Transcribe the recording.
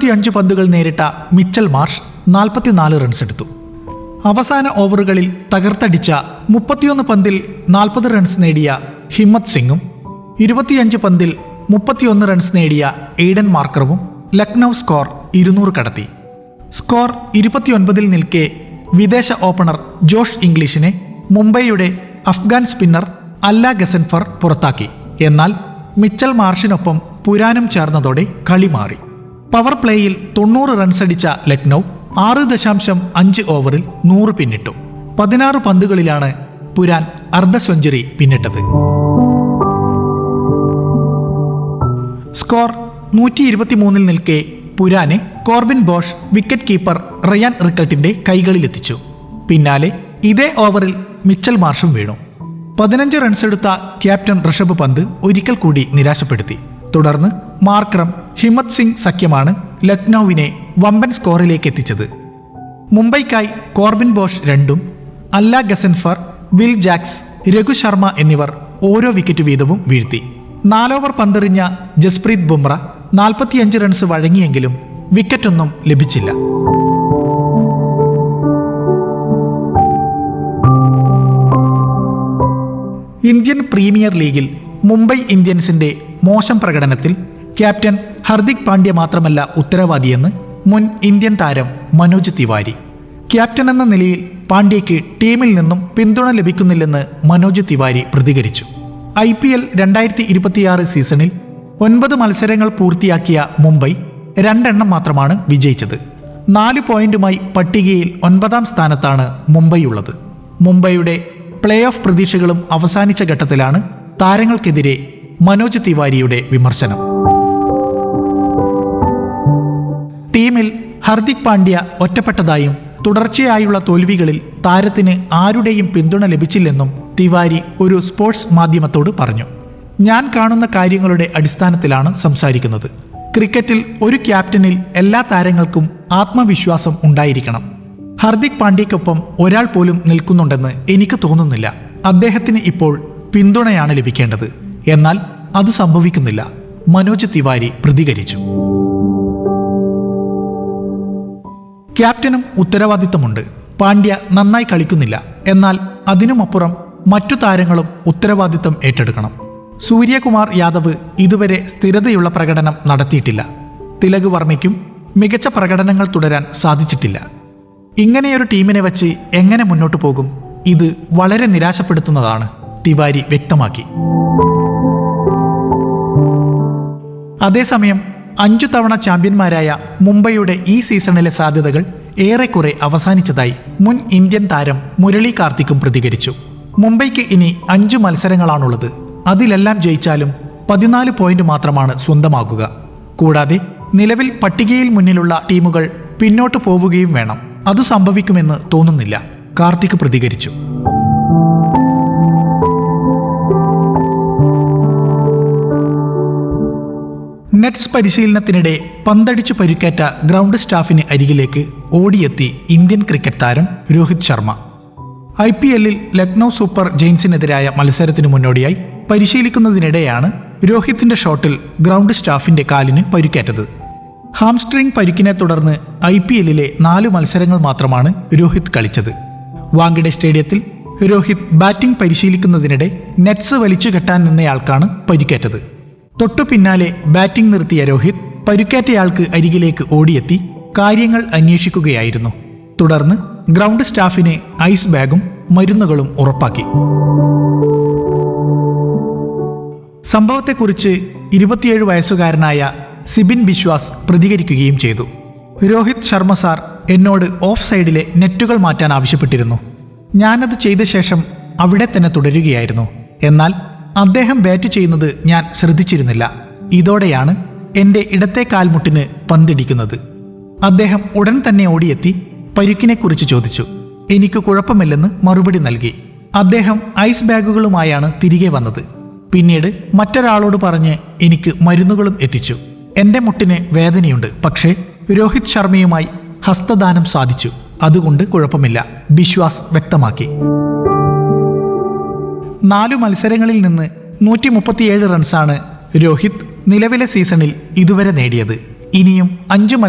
ഇരുപത്തിയഞ്ച് പന്തുകൾ നേരിട്ട മിച്ചൽ മാർഷ് നാൽപ്പത്തിനാല് റൺസ് എടുത്തു അവസാന ഓവറുകളിൽ തകർത്തടിച്ച മുപ്പത്തിയൊന്ന് പന്തിൽ നാൽപ്പത് റൺസ് നേടിയ ഹിമ്മത് സിംഗും ഇരുപത്തിയഞ്ച് പന്തിൽ മുപ്പത്തിയൊന്ന് റൺസ് നേടിയ എയ്ഡൻ മാർക്കറും ലക്നൗ സ്കോർ ഇരുന്നൂറ് കടത്തി സ്കോർ ഇരുപത്തിയൊൻപതിൽ നിൽക്കെ വിദേശ ഓപ്പണർ ജോഷ് ഇംഗ്ലീഷിനെ മുംബൈയുടെ അഫ്ഗാൻ സ്പിന്നർ അല്ല ഗസൻഫർ പുറത്താക്കി എന്നാൽ മിച്ചൽ മാർഷിനൊപ്പം പുരാനും ചേർന്നതോടെ കളി മാറി പവർ പ്ലേയിൽ തൊണ്ണൂറ് റൺസ് അടിച്ച ലക്നൗ ആറ് ദശാംശം അഞ്ച് ഓവറിൽ നൂറ് പിന്നിട്ടു പതിനാറ് പന്തുകളിലാണ് പുരാൻ അർദ്ധ സെഞ്ചുറി പിന്നിട്ടത് സ്കോർ നൂറ്റി ഇരുപത്തിമൂന്നിൽ നിൽക്കെ പുരാനെ Corbin Bosch wicket keeper Ryan റിക്കൾട്ടിന്റെ കൈകളിലെത്തിച്ചു പിന്നാലെ ഇതേ ഓവറിൽ മിച്ചൽ മാർഷും വീണു പതിനഞ്ച് റൺസ് എടുത്ത ക്യാപ്റ്റൻ ഋഷഭ് പന്ത് ഒരിക്കൽ കൂടി നിരാശപ്പെടുത്തി തുടർന്ന് മാർക്രം ഹിമത് സിംഗ് സഖ്യമാണ് ലക്നൌവിനെ വമ്പൻ സ്കോറിലേക്ക് എത്തിച്ചത് മുംബൈക്കായി കോർബിൻ ബോഷ് രണ്ടും അല്ല ഗസൻഫർ വിൽ ജാക്സ് രഘു ശർമ്മ എന്നിവർ ഓരോ വിക്കറ്റ് വീതവും വീഴ്ത്തി നാലോവർ പന്തെറിഞ്ഞ ജസ്പ്രീത് ബുംറ നാൽപ്പത്തിയഞ്ച് റൺസ് വഴങ്ങിയെങ്കിലും വിക്കറ്റൊന്നും ലഭിച്ചില്ല ഇന്ത്യൻ പ്രീമിയർ ലീഗിൽ മുംബൈ ഇന്ത്യൻസിന്റെ മോശം പ്രകടനത്തിൽ ക്യാപ്റ്റൻ ഹർദിക് പാണ്ഡ്യ മാത്രമല്ല ഉത്തരവാദിയെന്ന് മുൻ ഇന്ത്യൻ താരം മനോജ് തിവാരി ക്യാപ്റ്റൻ എന്ന നിലയിൽ പാണ്ഡ്യയ്ക്ക് ടീമിൽ നിന്നും പിന്തുണ ലഭിക്കുന്നില്ലെന്ന് മനോജ് തിവാരി പ്രതികരിച്ചു ഐ പി എൽ രണ്ടായിരത്തി ഇരുപത്തിയാറ് സീസണിൽ ഒൻപത് മത്സരങ്ങൾ പൂർത്തിയാക്കിയ മുംബൈ രണ്ടെണ്ണം മാത്രമാണ് വിജയിച്ചത് നാല് പോയിന്റുമായി പട്ടികയിൽ ഒൻപതാം സ്ഥാനത്താണ് മുംബൈ ഉള്ളത് മുംബൈയുടെ പ്ലേ ഓഫ് പ്രതീക്ഷകളും അവസാനിച്ച ഘട്ടത്തിലാണ് താരങ്ങൾക്കെതിരെ മനോജ് തിവാരിയുടെ വിമർശനം ടീമിൽ ഹർദിക് പാണ്ഡ്യ ഒറ്റപ്പെട്ടതായും തുടർച്ചയായുള്ള തോൽവികളിൽ താരത്തിന് ആരുടെയും പിന്തുണ ലഭിച്ചില്ലെന്നും തിവാരി ഒരു സ്പോർട്സ് മാധ്യമത്തോട് പറഞ്ഞു ഞാൻ കാണുന്ന കാര്യങ്ങളുടെ അടിസ്ഥാനത്തിലാണ് സംസാരിക്കുന്നത് ക്രിക്കറ്റിൽ ഒരു ക്യാപ്റ്റനിൽ എല്ലാ താരങ്ങൾക്കും ആത്മവിശ്വാസം ഉണ്ടായിരിക്കണം ഹർദിക് പാണ്ഡ്യയ്ക്കൊപ്പം ഒരാൾ പോലും നിൽക്കുന്നുണ്ടെന്ന് എനിക്ക് തോന്നുന്നില്ല അദ്ദേഹത്തിന് ഇപ്പോൾ പിന്തുണയാണ് ലഭിക്കേണ്ടത് എന്നാൽ അത് സംഭവിക്കുന്നില്ല മനോജ് തിവാരി പ്രതികരിച്ചു ക്യാപ്റ്റനും ഉത്തരവാദിത്തമുണ്ട് പാണ്ഡ്യ നന്നായി കളിക്കുന്നില്ല എന്നാൽ അതിനുമപ്പുറം മറ്റു താരങ്ങളും ഉത്തരവാദിത്തം ഏറ്റെടുക്കണം സൂര്യകുമാർ യാദവ് ഇതുവരെ സ്ഥിരതയുള്ള പ്രകടനം നടത്തിയിട്ടില്ല തിലക് വർമ്മയ്ക്കും മികച്ച പ്രകടനങ്ങൾ തുടരാൻ സാധിച്ചിട്ടില്ല ഇങ്ങനെയൊരു ടീമിനെ വച്ച് എങ്ങനെ മുന്നോട്ടു പോകും ഇത് വളരെ നിരാശപ്പെടുത്തുന്നതാണ് തിവാരി വ്യക്തമാക്കി അതേസമയം അഞ്ചു തവണ ചാമ്പ്യന്മാരായ മുംബൈയുടെ ഈ സീസണിലെ സാധ്യതകൾ ഏറെക്കുറെ അവസാനിച്ചതായി മുൻ ഇന്ത്യൻ താരം മുരളി കാർത്തിക്കും പ്രതികരിച്ചു മുംബൈക്ക് ഇനി അഞ്ചു മത്സരങ്ങളാണുള്ളത് അതിലെല്ലാം ജയിച്ചാലും പതിനാല് പോയിന്റ് മാത്രമാണ് സ്വന്തമാക്കുക കൂടാതെ നിലവിൽ പട്ടികയിൽ മുന്നിലുള്ള ടീമുകൾ പിന്നോട്ട് പോവുകയും വേണം അത് സംഭവിക്കുമെന്ന് തോന്നുന്നില്ല കാർത്തിക് പ്രതികരിച്ചു നെറ്റ്സ് പരിശീലനത്തിനിടെ പന്തടിച്ചു പരിക്കേറ്റ ഗ്രൗണ്ട് സ്റ്റാഫിന് അരികിലേക്ക് ഓടിയെത്തി ഇന്ത്യൻ ക്രിക്കറ്റ് താരം രോഹിത് ശർമ്മ ഐ പി എല്ലിൽ ലക്നൗ സൂപ്പർ ജെയിൻസിനെതിരായ മത്സരത്തിന് മുന്നോടിയായി പരിശീലിക്കുന്നതിനിടെയാണ് രോഹിത്തിന്റെ ഷോട്ടിൽ ഗ്രൗണ്ട് സ്റ്റാഫിന്റെ കാലിന് പരിക്കേറ്റത് ഹാംസ്ട്രിംഗ് പരിക്കിനെ തുടർന്ന് ഐ പി എല്ലിലെ നാല് മത്സരങ്ങൾ മാത്രമാണ് രോഹിത് കളിച്ചത് വാങ്കിഡെ സ്റ്റേഡിയത്തിൽ രോഹിത് ബാറ്റിംഗ് പരിശീലിക്കുന്നതിനിടെ നെറ്റ്സ് വലിച്ചു കെട്ടാൻ നിന്നയാൾക്കാണ് പരിക്കേറ്റത് തൊട്ടു പിന്നാലെ ബാറ്റിംഗ് നിർത്തിയ രോഹിത് പരുക്കേറ്റയാൾക്ക് അരികിലേക്ക് ഓടിയെത്തി കാര്യങ്ങൾ അന്വേഷിക്കുകയായിരുന്നു തുടർന്ന് ഗ്രൗണ്ട് സ്റ്റാഫിന് ഐസ് ബാഗും മരുന്നുകളും ഉറപ്പാക്കി സംഭവത്തെക്കുറിച്ച് ഇരുപത്തിയേഴ് വയസ്സുകാരനായ സിബിൻ ബിശ്വാസ് പ്രതികരിക്കുകയും ചെയ്തു രോഹിത് ശർമ്മ സാർ എന്നോട് ഓഫ് സൈഡിലെ നെറ്റുകൾ മാറ്റാൻ ആവശ്യപ്പെട്ടിരുന്നു ഞാനത് ചെയ്ത ശേഷം അവിടെ തന്നെ തുടരുകയായിരുന്നു എന്നാൽ അദ്ദേഹം ബാറ്റ് ചെയ്യുന്നത് ഞാൻ ശ്രദ്ധിച്ചിരുന്നില്ല ഇതോടെയാണ് എൻ്റെ ഇടത്തെ കാൽമുട്ടിന് പന്തിടിക്കുന്നത് അദ്ദേഹം ഉടൻ തന്നെ ഓടിയെത്തി പരുക്കിനെക്കുറിച്ച് ചോദിച്ചു എനിക്ക് കുഴപ്പമില്ലെന്ന് മറുപടി നൽകി അദ്ദേഹം ഐസ് ബാഗുകളുമായാണ് തിരികെ വന്നത് പിന്നീട് മറ്റൊരാളോട് പറഞ്ഞ് എനിക്ക് മരുന്നുകളും എത്തിച്ചു എന്റെ മുട്ടിന് വേദനയുണ്ട് പക്ഷേ രോഹിത് ശർമ്മയുമായി ഹസ്തദാനം സാധിച്ചു അതുകൊണ്ട് കുഴപ്പമില്ല ബിശ്വാസ് വ്യക്തമാക്കി നാലു മത്സരങ്ങളിൽ നിന്ന് നൂറ്റി മുപ്പത്തിയേഴ് റൺസാണ് രോഹിത് നിലവിലെ സീസണിൽ ഇതുവരെ നേടിയത് ഇനിയും അഞ്ച്